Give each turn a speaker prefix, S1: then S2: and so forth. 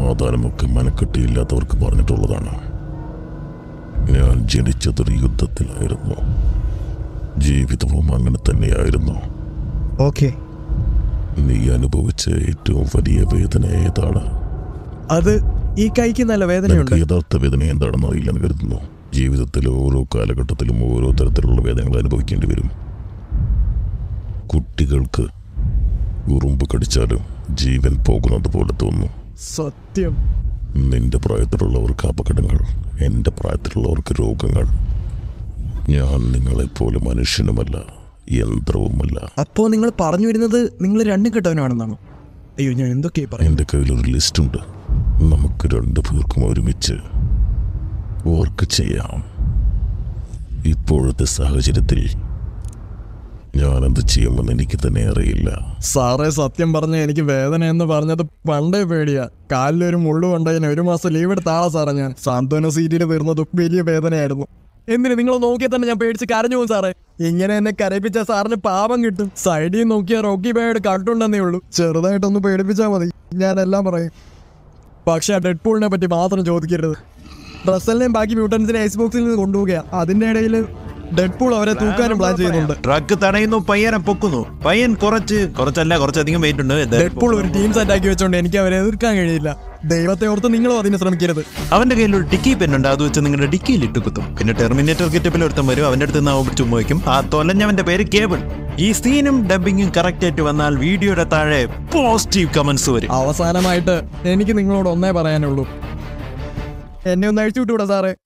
S1: സമാധാനമൊക്കെ മനക്കെട്ടിയില്ലാത്തവർക്ക് പറഞ്ഞിട്ടുള്ളതാണ് ഞാൻ ജനിച്ചതൊരു യുദ്ധത്തിലായിരുന്നു ജീവിതവും അങ്ങനെ തന്നെയായിരുന്നു
S2: ഓക്കെ
S1: നീ അനുഭവിച്ച ഏറ്റവും വലിയ വേദന ഏതാണ്
S2: അത് ഈ കൈക്ക് നല്ല വേദനയുണ്ട്
S1: നിനക്ക് യഥാർത്ഥ വേദന എന്താണെന്ന് അറിയില്ലെന്ന് കരുതുന്നു ജീവിതത്തിലെ ഓരോ കാലഘട്ടത്തിലും ഓരോ തരത്തിലുള്ള വേദനകൾ അനുഭവിക്കേണ്ടി വരും കുട്ടികൾക്ക് ഉറുമ്പ് കടിച്ചാലും ജീവൻ പോകുന്നത് പോലെ തോന്നും
S2: സത്യം
S1: നിന്റെ പ്രായത്തിലുള്ളവർക്ക് അപകടങ്ങൾ എൻ്റെ പ്രായത്തിലുള്ളവർക്ക് രോഗങ്ങൾ ഞാൻ നിങ്ങളെപ്പോലെ മനുഷ്യനുമല്ല യന്ത്രവുമല്ല
S2: അപ്പോ നിങ്ങൾ പറഞ്ഞു വരുന്നത് നിങ്ങൾ രണ്ടും കെട്ടവനാണെന്നാണോ അയ്യോ ഞാൻ എന്തൊക്കെയാ പറയും
S1: എൻ്റെ കയ്യിലൊരു ലിസ്റ്റുണ്ട് നമുക്ക് രണ്ടു പേർക്കും ഒരുമിച്ച് വർക്ക് ചെയ്യാം ഇപ്പോഴത്തെ സാഹചര്യത്തിൽ ഞാൻ എന്ത് ചെയ്യുമെന്ന് എനിക്ക് തന്നെ അറിയില്ല
S2: സാറേ സത്യം പറഞ്ഞ എനിക്ക് വേദന എന്ന് പറഞ്ഞത് പണ്ടേ പേടിയാ കാലിലൊരു മുള്ളു കൊണ്ടതിന് ഒരു മാസം ലീവ് എടുത്താളാ സാറേ ഞാൻ സാന്ത്വന സീറ്റിൽ തീർന്നത് വലിയ വേദനയായിരുന്നു എന്തിന് നിങ്ങൾ നോക്കിയാൽ തന്നെ ഞാൻ പേടിച്ച് കരഞ്ഞു പോകും സാറേ ഇങ്ങനെ എന്നെ കരയിപ്പിച്ച സാറിന് പാപം കിട്ടും സൈഡിൽ നോക്കിയാൽ റോക്കി ബായുടെ കട്ടുണ്ടെന്നേ ഉള്ളൂ ചെറുതായിട്ടൊന്ന് പേടിപ്പിച്ചാൽ മതി ഞാൻ എല്ലാം പറയും പക്ഷെ ആ ഡെഡ് പൂളിനെ പറ്റി മാത്രം ചോദിക്കരുത് റസലിനെയും ബാക്കി മ്യൂട്ടൻസിനെ ഐസ് ബോക്സിൽ നിന്ന് കൊണ്ടുപോവുക അതിന്റെ ഇടയിൽ ഡെഡ് പൂൾ അവരെ തൂക്കാനും പ്ലാൻ ചെയ്യുന്നുണ്ട്
S3: ട്രക്ക് തടയുന്നു പയ്യനെ പൊക്കുന്നു പയ്യൻ കുറച്ച് കുറച്ചല്ല കുറച്ചധികം വെയിറ്റ് ഉണ്ട് എന്തായാലും
S2: ഡെഡ് പൂൾ ഒരു ടീം സെറ്റ് ആക്കി വെച്ചോണ്ട് എനിക്ക് അവരെ എതിർക്കാൻ കഴിയില്ല ദൈവത്തെ ഓർത്ത് നിങ്ങളും അതിന് ശ്രമിക്കരുത്
S3: അവന്റെ കയ്യിൽ ഒരു ഡിക്കി പെന്നുണ്ട് അത് വെച്ച് നിങ്ങളുടെ ഡിക്കിയിൽ ഇട്ട് കുത്തും പിന്നെ ടെർമിനേറ്റർ കിറ്റപ്പിൽ ഒരുത്തം വരും അവന്റെ അടുത്ത് നാവ് പിടിച്ച് വയ്ക്കും ആ തൊലഞ്ഞവന്റെ പേര് കേബിൾ ഈ സീനും ഡബിങ്ങും കറക്റ്റ് ആയിട്ട് വന്നാൽ വീഡിയോയുടെ താഴെ പോസിറ്റീവ് കമന്റ്സ് വരും
S2: അവസാനമായിട്ട് എനിക്ക് നിങ്ങളോട് ഒന്നേ പറയാനുള്ളൂ എന്നെ ഒന്ന് അഴിച്ചു വിട്ടൂടാ സാറേ